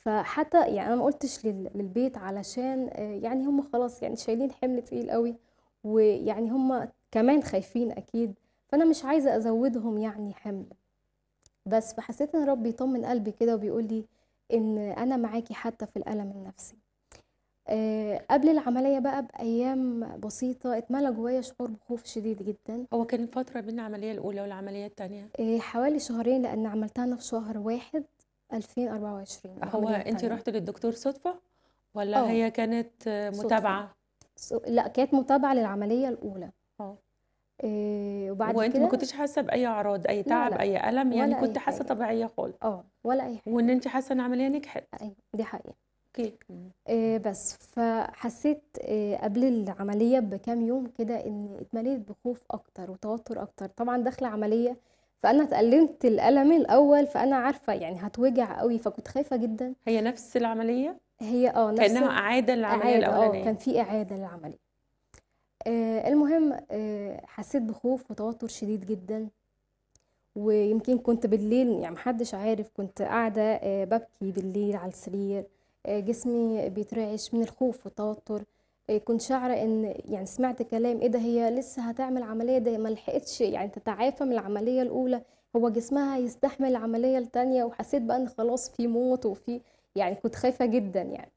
فحتى يعني انا ما قلتش لل- للبيت علشان آه، يعني هم خلاص يعني شايلين حمل تقيل قوي ويعني هم كمان خايفين اكيد فانا مش عايزه ازودهم يعني حمل بس فحسيت ان ربي يطمن قلبي كده وبيقول لي ان انا معاكي حتى في الالم النفسي آه، قبل العمليه بقى بايام بسيطه اتملى جوايا شعور بخوف شديد جدا هو كان فترة بين العملية الأولى والعملية التانية آه، حوالي شهرين لان عملتها انا في شهر واحد 2024 هو العمليه أنت التانيه رحت للدكتور صدفة ولا اه هي كانت آه، صدفه متابعة؟ سو- لا كانت متابعه للعمليه الاولى اه آه، وبعد وأنت ما كده كنتش حاسة بأي أعراض أي لا تعب لا أي ألم يعني ولا اي كنت حاسة حاجه طبيعية خالص اه ولا اي حاجه وإن أنت حاسة إن العملية نجحت ايوه دي حقيقه أوكي مم. آه، بس فحسيت آه، قبل العملية بكام يوم كده إن اتمليت بخوف أكتر وتوتر أكتر طبعا داخلة عملية فأنا اتألمت الألم الأول فأنا عارفة يعني هتوجع قوي فكنت خايفة جدا هي نفس العملية هي اه نفس كأنها إعادة للعملية إعادة اه كان الأولانية في إعادة للعملية آه، المهم آه، حسيت بخوف وتوتر شديد جدا ويمكن كنت بالليل يعني محدش عارف كنت قاعدة آه، ببكي بالليل على السرير آه، جسمي بيترعش من الخوف والتوتر آه، كنت شاعرة ان يعني سمعت كلام ايه ده هي لسه هتعمل عملية ده ما لحقتش يعني تتعافى من العملية الأولى هو جسمها يستحمل العملية التانية وحسيت بقى ان خلاص في موت وفي يعني كنت خايفة جدا يعني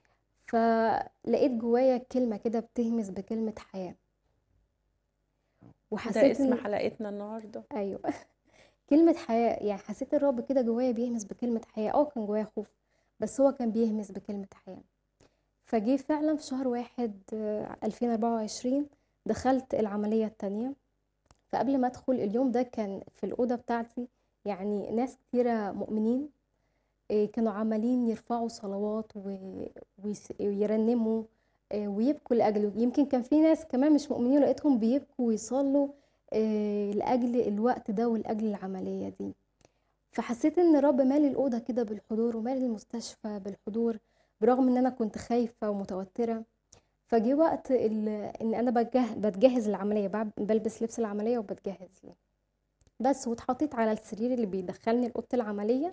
فلقيت جوايا كلمة كده بتهمس بكلمة حياة ده وحسيت اسم ان حلقتنا النهاردة ايوه كلمة حياة يعني حسيت الرب كده جوايا بيهمس بكلمة حياة اه كان جوايا خوف بس هو كان بيهمس بكلمة حياة فجه فعلا في شهر واحد آه، 2024 دخلت العملية التانية فقبل ما ادخل اليوم ده كان في الأوضة بتاعتي يعني ناس كتيرة مؤمنين آه، كانوا عمالين يرفعوا صلوات و- ويس- ويرنموا آه، ويبكوا لأجله يمكن كان في ناس كمان مش مؤمنين لقيتهم بيبكوا ويصلوا آه، لأجل الوقت ده ولأجل العملية دي فحسيت ان الرب مالي الأوضة كده بالحضور ومالي المستشفى بالحضور برغم ان انا كنت خايفة ومتوترة فجه وقت ال- ان انا بجه- بتجهز للعملية بعد- بلبس لبس العملية وبتجهز ليه بس واتحطيت على السرير اللي بيدخلني لأوضة العملية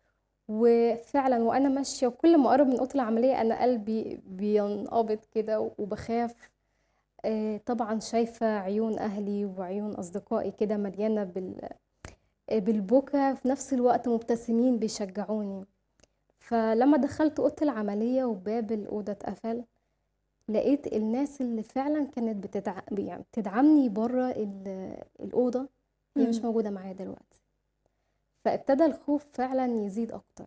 وفعلا وانا ماشيه وكل ما اقرب من اوضه العمليه انا قلبي بينقبض كده وبخاف آه، طبعا شايفه عيون اهلي وعيون اصدقائي كده مليانه بال آه، بالبكا في نفس الوقت مبتسمين بيشجعوني فلما دخلت اوضه العمليه وباب الاوضه اتقفل لقيت الناس اللي فعلا كانت بتدع... يعني بتدعمني بره ال- الاوضه هي مش مم. موجوده معايا دلوقتي فابتدى الخوف فعلا يزيد اكتر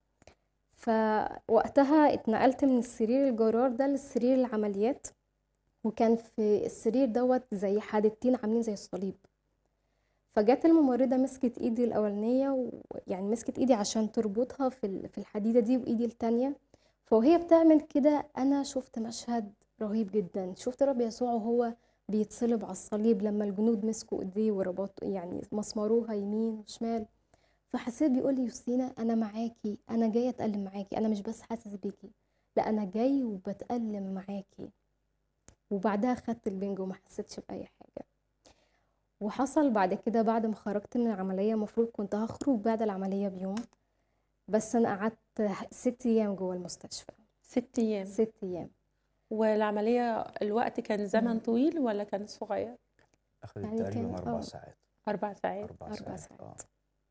فوقتها اتنقلت من السرير الجرار ده للسرير العمليات وكان في السرير دوت زي حادتين عاملين زي الصليب فجت الممرضة مسكت ايدي الأولانية ويعني مسكت ايدي عشان تربطها في ال- في الحديدة دي وايدي التانية فوهي بتعمل كده أنا شفت مشهد رهيب جدا شفت رب يسوع وهو بيتصلب على الصليب لما الجنود مسكوا ايديه وربطوا يعني مسمروها يمين وشمال فحسيت بيقول لي يوستينا انا معاكي انا جايه اتألم معاكي انا مش بس حاسس بيكي لا انا جاي وبتألم معاكي وبعدها خدت البنج وما حسيتش بأي حاجة وحصل بعد كده بعد ما خرجت من العملية المفروض كنت هخرج بعد العملية بيوم بس أنا قعدت ست أيام جوه المستشفى ست أيام ست أيام والعملية الوقت كان زمن مم. طويل ولا كان صغير؟ أخذت يعني تقريبا كان أربع اه ساعات أربع ساعات أربع أربع ساعات ساعات آه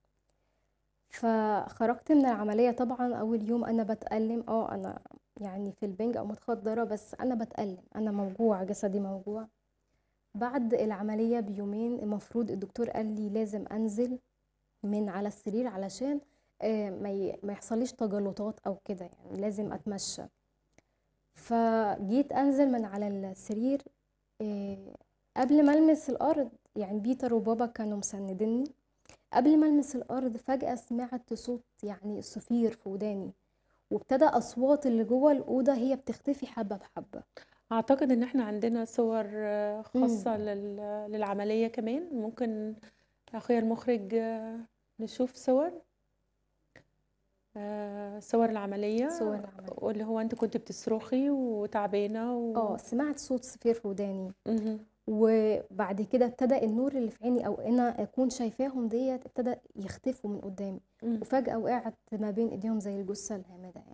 فخرجت من العملية طبعا أول يوم أنا بتألم اه أنا يعني في البنج أو متخدرة بس أنا بتألم أنا موجوع جسدي موجوع بعد العملية بيومين المفروض الدكتور قال لي لازم أنزل من على السرير علشان آه، ما ي- ما يحصليش تجلطات أو كده يعني لازم أتمشى فجيت أنزل من على السرير آه، قبل ما ألمس الأرض يعني بيتر وبابا كانوا مسنديني قبل ما ألمس الأرض فجأة سمعت صوت يعني صفير في وداني وابتدى أصوات اللي جوه الأوضة هي بتختفي حبة بحبة أعتقد إن إحنا عندنا صور آه، خاصة امم لل- للعملية كمان ممكن أخويا المخرج آه، نشوف صور آه، صور العملية صور العملية واللي هو أنت كنت بتصرخي وتعبانة و... اه سمعت صوت صفير في وداني مهم. وبعد كده ابتدى النور اللي في عيني او انا اكون شايفاهم ديت ابتدى يختفوا من قدامي مم. وفجأة وقعت ما بين ايديهم زي الجثة الهامدة